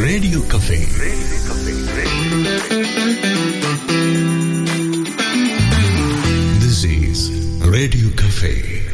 radio cafe this is radio cafe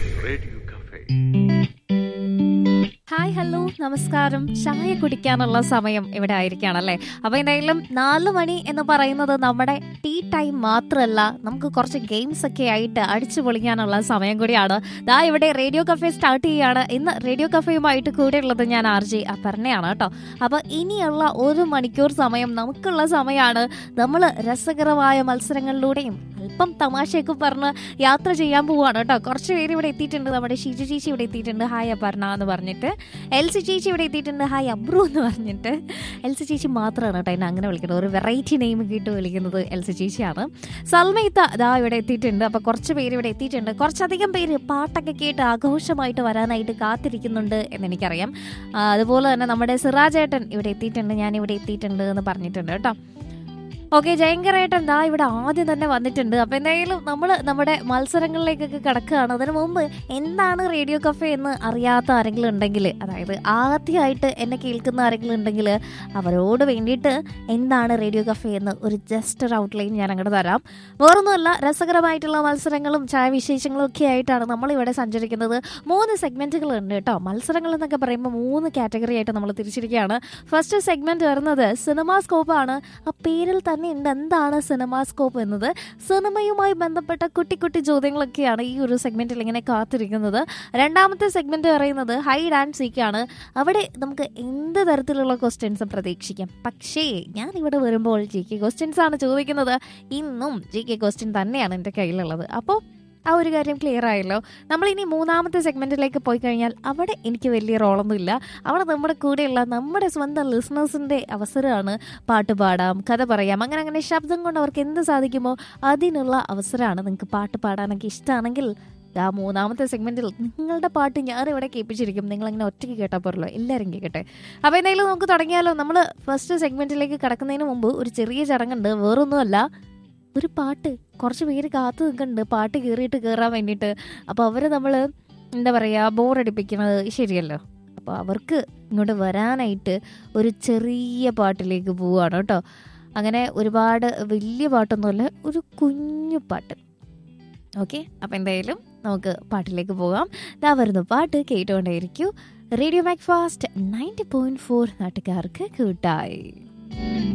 hi hello നമസ്കാരം ചായ കുടിക്കാനുള്ള സമയം ഇവിടെ ആയിരിക്കുകയാണല്ലേ അപ്പൊ എന്തായാലും നാല് മണി എന്ന് പറയുന്നത് നമ്മുടെ ടീ ടൈം മാത്രമല്ല നമുക്ക് കുറച്ച് ഗെയിംസ് ഒക്കെ ആയിട്ട് അടിച്ചു പൊളിക്കാനുള്ള സമയം കൂടിയാണ് ദാ ഇവിടെ റേഡിയോ കഫേ സ്റ്റാർട്ട് ചെയ്യുകയാണ് ഇന്ന് റേഡിയോ കഫേയുമായിട്ട് കൂടെയുള്ളത് ഞാൻ ആർ ജെ അപർണയാണ് കേട്ടോ അപ്പൊ ഇനിയുള്ള ഒരു മണിക്കൂർ സമയം നമുക്കുള്ള സമയമാണ് നമ്മൾ രസകരമായ മത്സരങ്ങളിലൂടെയും അല്പം തമാശയൊക്കെ പറഞ്ഞ് യാത്ര ചെയ്യാൻ പോവാണ് കേട്ടോ കുറച്ച് പേര് ഇവിടെ എത്തിയിട്ടുണ്ട് നമ്മുടെ ഷീജ ചേച്ചി ഇവിടെ എത്തിയിട്ടുണ്ട് ഹായ് അപർണ എന്ന് പറഞ്ഞിട്ട് എൽ സി ചേച്ചി ഇവിടെ എത്തിയിട്ടുണ്ട് ഹായ് അബ്രു എന്ന് പറഞ്ഞിട്ട് എൽ സി ചേച്ചി മാത്രമാണ് കേട്ടോ എന്നെ അങ്ങനെ വിളിക്കുന്നത് ഒരു വെറൈറ്റി നെയിം കിട്ട് വിളിക്കുന്നത് എൽ സി ചേച്ചിയാണ് സൽമയിത്ത ദാ ഇവിടെ എത്തിയിട്ടുണ്ട് അപ്പൊ കുറച്ച് പേര് ഇവിടെ എത്തിയിട്ടുണ്ട് കുറച്ചധികം പേര് പാട്ടൊക്കെ കേട്ട് ആഘോഷമായിട്ട് വരാനായിട്ട് കാത്തിരിക്കുന്നുണ്ട് എന്ന് എനിക്കറിയാം ആ, അതുപോലെ തന്നെ നമ്മുടെ സിറാജേട്ടൻ ഇവിടെ എത്തിയിട്ടുണ്ട് ഞാൻ ഇവിടെ എത്തിയിട്ടുണ്ട് എന്ന് പറഞ്ഞിട്ടുണ്ട് കേട്ടോ ഓക്കെ ജയങ്കരേട്ടൻ ദാ ഇവിടെ ആദ്യം തന്നെ വന്നിട്ടുണ്ട് അപ്പൊ എന്തായാലും നമ്മൾ നമ്മുടെ മത്സരങ്ങളിലേക്കൊക്കെ കിടക്കുകയാണ് അതിനു മുമ്പ് എന്താണ് റേഡിയോ കഫേ എന്ന് അറിയാത്ത ആരെങ്കിലും ഉണ്ടെങ്കിൽ അതായത് ആദ്യമായിട്ട് എന്നെ കേൾക്കുന്ന ആരെങ്കിലും ഉണ്ടെങ്കിൽ അവരോട് വേണ്ടിയിട്ട് എന്താണ് റേഡിയോ കഫേ എന്ന് ഒരു ജസ്റ്റ് ഒരു ഔട്ട്ലൈൻ ഞാൻ അങ്ങോട്ട് തരാം വേറൊന്നുമല്ല രസകരമായിട്ടുള്ള മത്സരങ്ങളും ചായ വിശേഷങ്ങളും ഒക്കെ ആയിട്ടാണ് നമ്മൾ ഇവിടെ സഞ്ചരിക്കുന്നത് മൂന്ന് സെഗ്മെന്റുകൾ ഉണ്ട് കേട്ടോ മത്സരങ്ങൾ എന്നൊക്കെ പറയുമ്പോൾ മൂന്ന് കാറ്റഗറി ആയിട്ട് നമ്മൾ തിരിച്ചിരിക്കുകയാണ് ഫസ്റ്റ് സെഗ്മെന്റ് വരുന്നത് സിനിമാ സ്കോപ്പ് ആണ് ആ പേരിൽ തന്നെ ഉണ്ട് എന്താണ് സിനിമാ സ്കോപ്പ് എന്നത് സിനിമയുമായി ബന്ധപ്പെട്ട കുട്ടി കുട്ടി ചോദ്യങ്ങളൊക്കെയാണ് ഈ ഒരു സെഗ്മെന്റിൽ ഇങ്ങനെ കാത്തിരിക്കുന്നത് രണ്ടാമത്തെ സെഗ്മെന്റ് പറയുന്നത് ഹൈഡ് ആൻഡ് സീക്ക് ആണ് അവിടെ നമുക്ക് എന്ത് തരത്തിലുള്ള ക്വസ്റ്റ്യൻസ് പ്രതീക്ഷിക്കാം പക്ഷേ ഞാൻ ഇവിടെ വരുമ്പോൾ ജി കെ ക്വസ്റ്റ്യൻസ് ആണ് ചോദിക്കുന്നത് ഇന്നും ജി കെ ക്വസ്റ്റ്യൻ തന്നെയാണ് എൻ്റെ കയ്യിലുള്ളത് അപ്പോൾ ആ ഒരു കാര്യം ക്ലിയർ ആയല്ലോ നമ്മൾ ഇനി മൂന്നാമത്തെ സെഗ്മെന്റിലേക്ക് പോയി കഴിഞ്ഞാൽ അവിടെ എനിക്ക് വലിയ റോളൊന്നുമില്ല അവിടെ നമ്മുടെ കൂടെയുള്ള നമ്മുടെ സ്വന്തം ലിസണേഴ്സിന്റെ അവസരമാണ് പാട്ട് പാടാം കഥ പറയാം അങ്ങനെ അങ്ങനെ ശബ്ദം കൊണ്ട് അവർക്ക് എന്ത് സാധിക്കുമോ അതിനുള്ള അവസരമാണ് നിങ്ങൾക്ക് പാട്ട് പാടാനൊക്കെ ഇഷ്ടമാണെങ്കിൽ ആ മൂന്നാമത്തെ സെഗ്മെന്റിൽ നിങ്ങളുടെ പാട്ട് ഞാൻ ഇവിടെ കേൾപ്പിച്ചിരിക്കും നിങ്ങൾ അങ്ങനെ ഒറ്റയ്ക്ക് കേട്ടാൽ പോരല്ലോ എല്ലാവരും കേൾക്കട്ടെ അപ്പോൾ എന്തായാലും നമുക്ക് തുടങ്ങിയാലോ നമ്മൾ ഫസ്റ്റ് സെഗ്മെന്റിലേക്ക് കിടക്കുന്നതിന് മുമ്പ് ഒരു ചെറിയ ചടങ്ങുണ്ട് വേറൊന്നുമല്ല ഒരു പാട്ട് കുറച്ച് പേര് കാത്തു നിൽക്കുന്നുണ്ട് പാട്ട് കയറിയിട്ട് കയറാൻ വേണ്ടിയിട്ട് അപ്പോൾ അവർ നമ്മൾ എന്താ പറയുക ബോറടിപ്പിക്കുന്നത് ശരിയല്ലോ അപ്പോൾ അവർക്ക് ഇങ്ങോട്ട് വരാനായിട്ട് ഒരു ചെറിയ പാട്ടിലേക്ക് പോവുകയാണ് കേട്ടോ അങ്ങനെ ഒരുപാട് വലിയ പാട്ടൊന്നുമല്ല ഒരു കുഞ്ഞു പാട്ട് ഓക്കെ അപ്പം എന്തായാലും നമുക്ക് പാട്ടിലേക്ക് പോകാം ഇതാ വരുന്നു പാട്ട് കേട്ടുകൊണ്ടേയിരിക്കൂ radio Mac Fast ninety point four നാട്ടുകാർക്ക് കൂട്ടായി